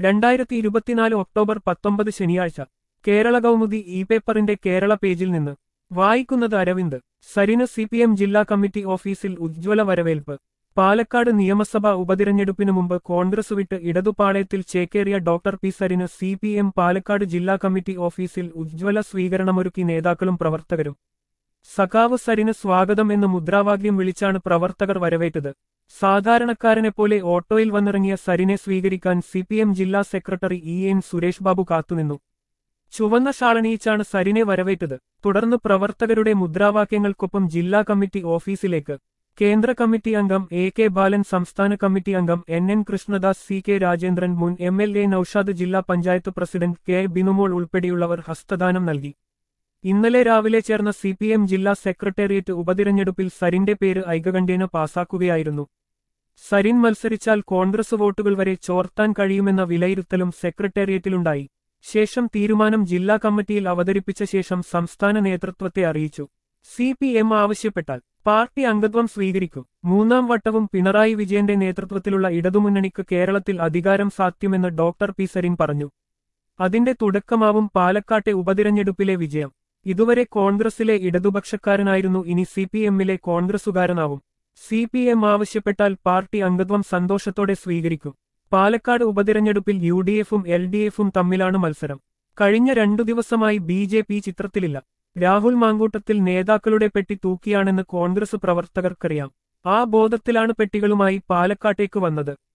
രണ്ടായിരത്തി ഇരുപത്തിനാല് ഒക്ടോബർ പത്തൊമ്പത് ശനിയാഴ്ച കേരള കൗമുദി ഇ പേപ്പറിന്റെ കേരള പേജിൽ നിന്ന് വായിക്കുന്നത് അരവിന്ദ് സരിന് സി പി എം ജില്ലാ കമ്മിറ്റി ഓഫീസിൽ ഉജ്ജ്വല വരവേൽപ്പ് പാലക്കാട് നിയമസഭാ ഉപതിരഞ്ഞെടുപ്പിനു മുമ്പ് കോൺഗ്രസ് വിട്ട് ഇടതുപാളയത്തിൽ ചേക്കേറിയ ഡോക്ടർ പി സരിന് സി പി എം പാലക്കാട് ജില്ലാ കമ്മിറ്റി ഓഫീസിൽ ഉജ്ജ്വല സ്വീകരണമൊരുക്കി നേതാക്കളും പ്രവർത്തകരും സഖാവ് സരിന് സ്വാഗതം എന്ന് മുദ്രാവാക്യം വിളിച്ചാണ് പ്രവർത്തകർ വരവേറ്റത് സാധാരണക്കാരനെപ്പോലെ ഓട്ടോയിൽ വന്നിറങ്ങിയ സരിനെ സ്വീകരിക്കാൻ സി പി എം ജില്ലാ secretary E N Suresh Babu കാത്തുനിന്നു ചുവന്ന ഷാളണിയിച്ചാണ് സരിനെ വരവേറ്റത് തുടർന്ന് പ്രവർത്തകരുടെ മുദ്രാവാക്യങ്ങൾക്കൊപ്പം ജില്ലാ കമ്മിറ്റി ഓഫീസിലേക്ക് കേന്ദ്ര കമ്മിറ്റി അംഗം എ കെ ബാലൻ സംസ്ഥാന കമ്മിറ്റി അംഗം N N Krishnadas C K Rajendran മുൻ എം എൽ എ നൌഷാദ് ജില്ലാ പഞ്ചായത്ത് പ്രസിഡന്റ് കെ ബിനുമോൾ ഉൾപ്പെടെയുള്ളവർ ഹസ്തദാനം നൽകി ഇന്നലെ രാവിലെ ചേർന്ന സി പി എം ജില്ലാ സെക്രട്ടേറിയറ്റ് ഉപതിരഞ്ഞെടുപ്പിൽ സരിന്റെ പേര് ഐകകണ്ഠ്യേന പാസാക്കുകയായിരുന്നു സരിൻ മത്സരിച്ചാൽ കോൺഗ്രസ് വോട്ടുകൾ വരെ ചോർത്താൻ കഴിയുമെന്ന വിലയിരുത്തലും സെക്രട്ടേറിയറ്റിലുണ്ടായി ശേഷം തീരുമാനം ജില്ലാ കമ്മിറ്റിയിൽ അവതരിപ്പിച്ച ശേഷം സംസ്ഥാന നേതൃത്വത്തെ അറിയിച്ചു സി പി എം ആവശ്യപ്പെട്ടാൽ പാർട്ടി അംഗത്വം സ്വീകരിക്കും മൂന്നാം വട്ടവും പിണറായി വിജയന്റെ നേതൃത്വത്തിലുള്ള ഇടതുമുന്നണിക്ക് കേരളത്തിൽ അധികാരം സാധ്യമെന്ന് ഡോക്ടർ പി സരിൻ പറഞ്ഞു അതിന്റെ തുടക്കമാവും പാലക്കാട്ടെ ഉപതിരഞ്ഞെടുപ്പിലെ വിജയം ഇതുവരെ കോൺഗ്രസിലെ ഇടതുപക്ഷക്കാരനായിരുന്നു ഇനി സി പി എമ്മിലെ കോൺഗ്രസുകാരനാവും സി പി എം ആവശ്യപ്പെട്ടാൽ പാർട്ടി അംഗത്വം സന്തോഷത്തോടെ സ്വീകരിക്കും പാലക്കാട് ഉപതിരഞ്ഞെടുപ്പിൽ യു ഡി എഫും എൽ ഡി എഫും തമ്മിലാണ് മത്സരം കഴിഞ്ഞ രണ്ടു ദിവസമായി ബി ജെ പി ചിത്രത്തിലില്ല രാഹുൽ മാങ്കൂട്ടത്തിൽ നേതാക്കളുടെ പെട്ടി തൂക്കിയാണെന്ന് കോൺഗ്രസ് പ്രവർത്തകർക്കറിയാം ആ ബോധത്തിലാണ് പെട്ടികളുമായി പാലക്കാട്ടേക്ക് വന്നത്